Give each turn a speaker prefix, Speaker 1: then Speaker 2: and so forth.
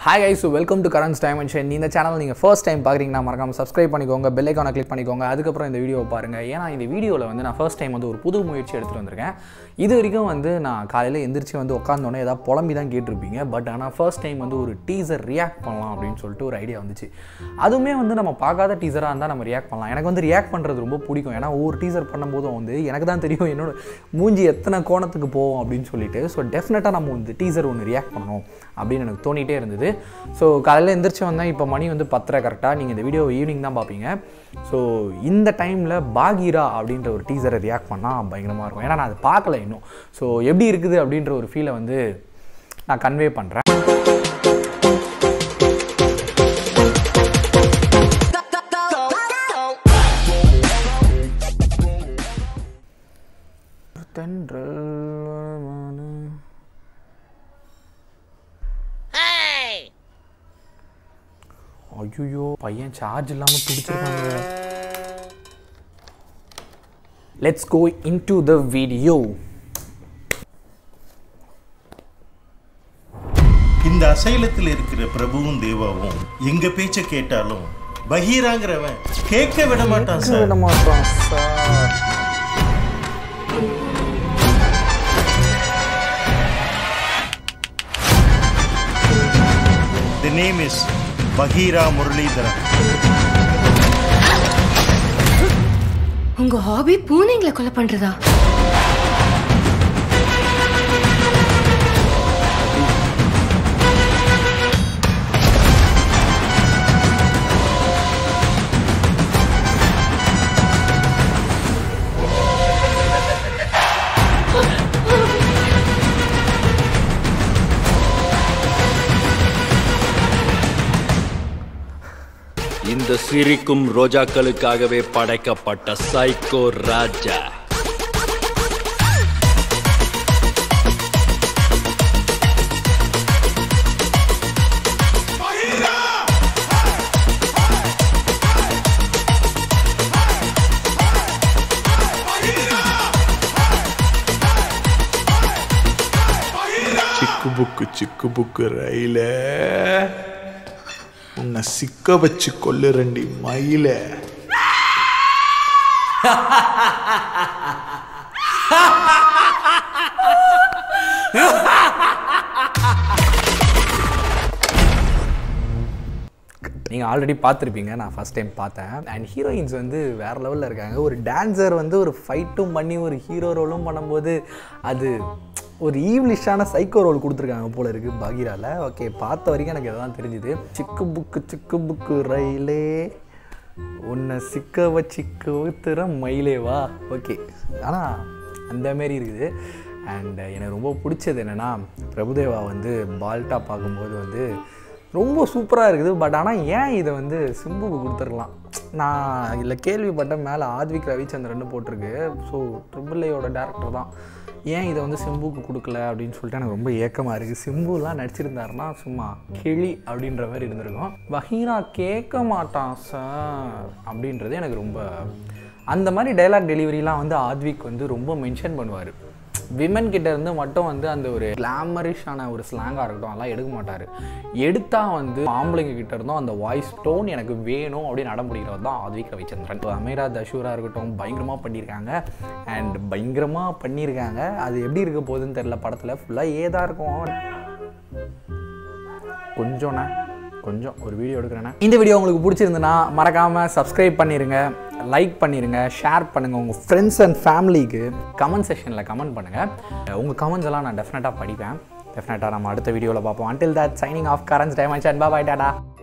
Speaker 1: hi guys welcome to currents dimension இந்த channel நீங்கள் first time பார்க்குறீங்கன்னா மறக்காம சப்ஸ்கிரைப் பண்ணிக்கோங்க பெல் ஐக்கானை கிளிக் பண்ணிக்கோங்க அதுக்கப்புறம் இந்த வீடியோவை பாருங்கள் ஏன்னா இந்த வீடியோவில் வந்து நான் ஃபர்ஸ்ட் டைம் வந்து ஒரு புது முயற்சி எடுத்துகிட்டு வந்திருக்கேன் இது வரைக்கும் வந்து நான் காலையில் எந்திரிச்சு வந்து உட்காந்தோன்னே ஏதாவது புலம்பி தான் கேட்டிருப்பீங்க பட் ஆனால் ஃபர்ஸ்ட் டைம் வந்து ஒரு டீசர் ரியாக்ட் பண்ணலாம் அப்படின்னு சொல்லிட்டு ஒரு ஐடியா வந்துச்சு அதுவுமே வந்து நம்ம பார்க்காத டீசராக இருந்தால் நம்ம ரியாக்ட் பண்ணலாம் எனக்கு வந்து ரியாக்ட் பண்ணுறது ரொம்ப பிடிக்கும் ஏன்னா ஒவ்வொரு டீசர் பண்ணும்போதும் வந்து எனக்கு தான் தெரியும் என்னோட மூஞ்சி எத்தனை கோணத்துக்கு போகும் அப்படின்னு சொல்லிட்டு ஸோ டெஃபினட்டாக நம்ம வந்து டீசர் ஒன்று ரியாக்ட் பண்ணணும் அப்படின்னு எனக்கு தோணிட்டே இருந்தது ஸோ காலையில் எந்திரிச்சு வந்தேன் இப்போ மணி வந்து பத்தரை கரெக்டாக நீங்கள் இந்த வீடியோ ஈவினிங் தான் பார்ப்பீங்க ஸோ இந்த டைமில் பாகீரா அப்படின்ற ஒரு டீசரை ரியாக்ட் பண்ணால் பயங்கரமாக இருக்கும் ஏன்னா நான் அதை பார்க்கல இன்னும் ஸோ எப்படி இருக்குது அப்படின்ற ஒரு ஃபீலை வந்து நான் கன்வே பண்ணுறேன் தென்றல் ஐயோ பையன் சார்ஜ் இல்லாமல் பிடிச்சிருக்காங்க let's go into the video
Speaker 2: இந்த அசைலத்தில் இருக்கிற பிரபுவும் தேவாவும் எங்க பேச்ச கேட்டாலும் பகீராங்கிறவன் கேட்க விட மாட்டான் சார்
Speaker 1: விட மாட்டோம் sir
Speaker 2: the name is Bagheera Muralidharan
Speaker 3: உங்க ஹாபி பூனைங்களை கொலை பண்றதா
Speaker 4: இந்த சிரிக்கும் ரோஜாக்களுக்காகவே படைக்கப்பட்ட சைக்கோ ராஜா
Speaker 5: சிக்கு புக்கு சிக்கு புக்கு ரயில உன்னை சிக்க வச்சு கொல்லுறண்டி மயில
Speaker 1: நீங்கள் ஆல்ரெடி பார்த்துருப்பீங்க நான் ஃபஸ்ட் டைம் பார்த்தேன் அண்ட் ஹீரோயின்ஸ் வந்து வேறு லெவலில் இருக்காங்க ஒரு டான்ஸர் வந்து ஒரு ஃபைட்டும் பண்ணி ஒரு ஹீரோ ரோலும் பண்ணும்போது அது ஒரு ஈவ்லிஷான சைக்கோ ரோல் கொடுத்துருக்காங்க போல இருக்குது பகீரால ஓகே பார்த்த வரைக்கும் எனக்கு இதுதான் தெரிஞ்சுது சிக்கு புக்கு சிக்கு புக்கு ரயிலே உன்னை சிக்க வச்சிக்க ஊத்துற மயிலேவா ஓகே ஆனால் அந்த மாரி இருக்குது அண்ட் எனக்கு ரொம்ப பிடிச்சது என்னென்னா பிரபுதேவா வந்து பால்டா பார்க்கும்போது வந்து ரொம்ப சூப்பராக இருக்குது பட் ஆனால் ஏன் இதை வந்து சிம்புக்கு கொடுத்துடலாம் நான் இதில் கேள்விப்பட்ட மேலே ஆத்விக் ரவிச்சந்திரன் போட்டிருக்கு ஸோ ட்ரிபிள் ஏயோட டேரக்டர் தான் ஏன் இதை வந்து சிம்புக்கு கொடுக்கல அப்படின்னு சொல்லிட்டு எனக்கு ரொம்ப ஏக்கமாக இருக்குது சிம்புலாம் நடிச்சிருந்தாருன்னா சும்மா கிளி அப்படின்ற மாதிரி இருந்திருக்கும் வஹீரா கேட்க மாட்டான் சார் அப்படின்றது எனக்கு ரொம்ப அந்த மாதிரி டைலாக் டெலிவரிலாம் வந்து ஆத்விக் வந்து ரொம்ப மென்ஷன் பண்ணுவார் விமன் கிட்ட இருந்து மட்டும் வந்து அந்த ஒரு கிளாமரிஷான ஒரு ஸ்லாங்காக இருக்கட்டும் அதெல்லாம் எடுக்க மாட்டார் எடுத்தால் வந்து ஆம்பளைங்க கிட்ட இருந்தும் அந்த வாய்ஸ் டோன் எனக்கு வேணும் அப்படின்னு அடம்பிடிக்கிறவர் தான் ஆத்விக் ரவிச்சந்திரன் இப்போ அமீரா தஷூரா இருக்கட்டும் பயங்கரமாக பண்ணியிருக்காங்க அண்ட் பயங்கரமாக பண்ணியிருக்காங்க அது எப்படி இருக்க போகுதுன்னு தெரில படத்தில் ஃபுல்லாக ஏதா இருக்கும் கொஞ்சம்ண்ணே கொஞ்சம் ஒரு வீடியோ எடுக்கிறேண்ணே இந்த வீடியோ உங்களுக்கு பிடிச்சிருந்துன்னா மறக்காமல் சப்ஸ்கிரைப் பண்ணிடுங்க லைக் பண்ணிடுங்க ஷேர் பண்ணுங்கள் உங்கள் ஃப்ரெண்ட்ஸ் அண்ட் ஃபேமிலிக்கு கமெண்ட் செக்ஷனில் கமெண்ட் பண்ணுங்கள் உங்கள் கமெண்ட்ஸ் எல்லாம் நான் டெஃபினட்டாக படிப்பேன் டெஃபினட்டாக நம்ம அடுத்த வீடியோவில் பார்ப்போம் until that signing off Karan's diamond பா பாய் டாடா